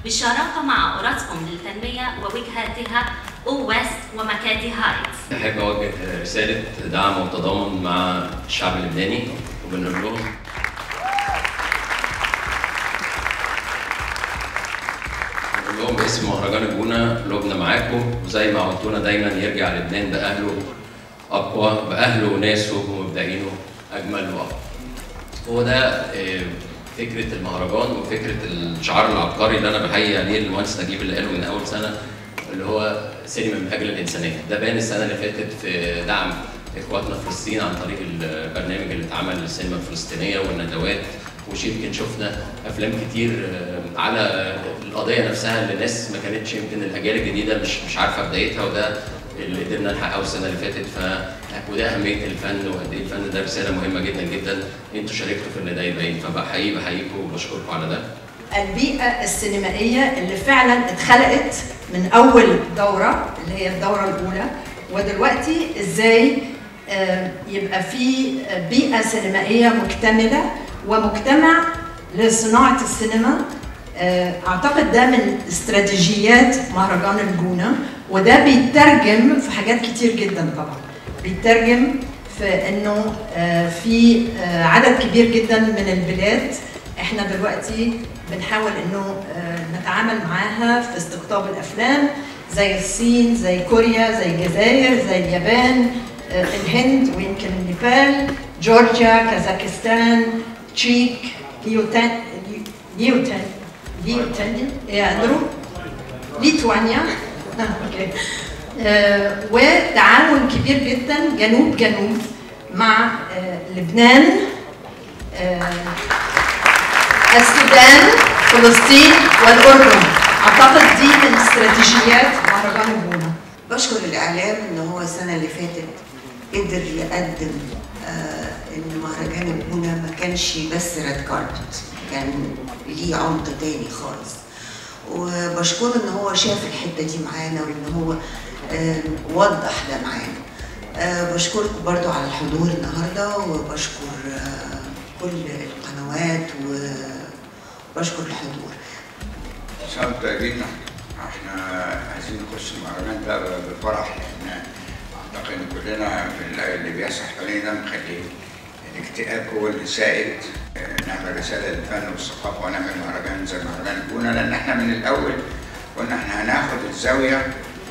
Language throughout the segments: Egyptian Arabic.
بالشراكة مع أوراسكوم للتنمية ووجهاتها أو ويست ومكاتي هايتس أحب أوجه رسالة دعم وتضامن مع الشعب اللبناني وبنقول لهم بنقول لهم باسم مهرجان الجونة قلوبنا معاكم وزي ما عودتونا دايما يرجع لبنان بأهله أقوى بأهله وناسه ومبدئينه أجمل وأقوى. هو ده آه، فكرة المهرجان وفكرة الشعار العبقري اللي أنا بحيي عليه المهندس نجيب اللي قاله من أول سنة اللي هو سينما من أجل الإنسانية، ده بان السنة اللي فاتت في دعم إخواتنا في فلسطين عن طريق البرنامج اللي اتعمل للسينما الفلسطينية والندوات وش يمكن شفنا أفلام كتير آه، على القضية نفسها اللي ناس ما كانتش يمكن الأجيال الجديدة مش مش عارفة بدايتها وده اللي قدرنا نحققه السنة اللي فاتت ف وده أهمية الفن وقد إيه الفن ده رسالة مهمة جدا جدا أنتوا شاركتوا في اللي ده يبين فبحيي بحييكم وبشكركم على ده. البيئة السينمائية اللي فعلا اتخلقت من أول دورة اللي هي الدورة الأولى ودلوقتي إزاي آه، يبقى في بيئة سينمائية مكتملة ومجتمع لصناعة السينما آه، أعتقد ده من استراتيجيات مهرجان الجونة وده بيترجم في حاجات كتير جدا طبعا بيترجم في انه آه، في آه، عدد كبير جدا من البلاد احنا دلوقتي بنحاول انه آه، نتعامل معاها في استقطاب الافلام زي الصين زي كوريا زي الجزائر زي اليابان آه، الهند ويمكن نيبال جورجيا كازاخستان تشيك ليوتان ليوتان ليوتان يا اندرو ليتوانيا آه، اوكي آه، وتعاون كبير جدا جنوب جنوب مع آه، لبنان آه، السودان فلسطين والاردن اعتقد دي من استراتيجيات مهرجان الجونه بشكر الاعلام ان هو السنه اللي فاتت قدر يقدم آه ان مهرجان الجونه ما كانش بس ريد كاربت كان ليه عمق تاني خالص وبشكره ان هو شاف الحته دي معانا وان هو آه وضح ده معانا آه بشكركم برضو على الحضور النهارده وبشكر آه كل القنوات وبشكر الحضور شرط جدا احنا عايزين نخش المهرجان ده بفرح لان اعتقد ان كلنا في اللي بيحصل حوالينا ده مخلي الاكتئاب هو اللي سائد اه، نعمل رساله للفن والثقافه ونعمل مهرجان زي مهرجان الجونه لان احنا من الاول قلنا احنا هناخد الزاويه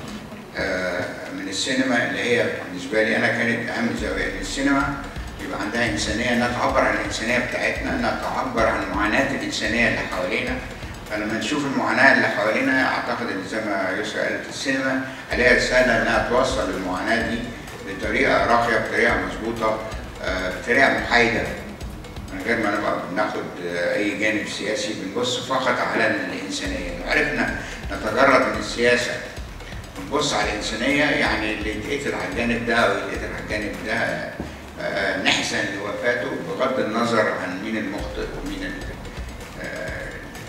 اه، من السينما اللي هي بالنسبه لي انا كانت اهم زاويه ان السينما يبقى عندها انسانيه انها تعبر عن الانسانيه بتاعتنا انها تعبر عن معاناه الانسانيه اللي حوالينا فلما نشوف المعاناه اللي حوالينا اعتقد ان زي ما يسرا قالت السينما عليها رساله انها توصل المعاناه دي بطريقه راقيه بطريقه مظبوطه آه، بطريقه محايده من غير ما نبقى بناخد آه، اي جانب سياسي بنبص فقط على الانسانيه لو عرفنا نتجرد من السياسه ونبص على الانسانيه يعني اللي يتقتل على الجانب ده او يتقتل على الجانب ده آه، نحزن لوفاته بغض النظر عن مين المخطئ ومين ال- آه،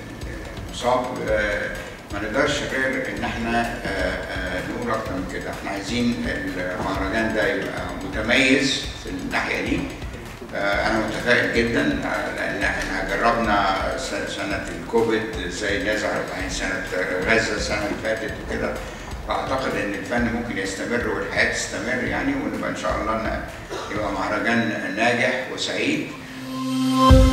المصاب آه، ما نقدرش غير ان احنا آه، آه، نقول اكتر من كده احنا عايزين المهرجان ده يبقى متميز في الناحيه دي آه، انا متفائل جدا آه، لان احنا جربنا س- سنه الكوفيد زي اللي ظهرت عن سنه غزه السنه اللي فاتت وكده فاعتقد ان الفن ممكن يستمر والحياه تستمر يعني ونبقى ان شاء الله ن- يبقى مهرجان ناجح وسعيد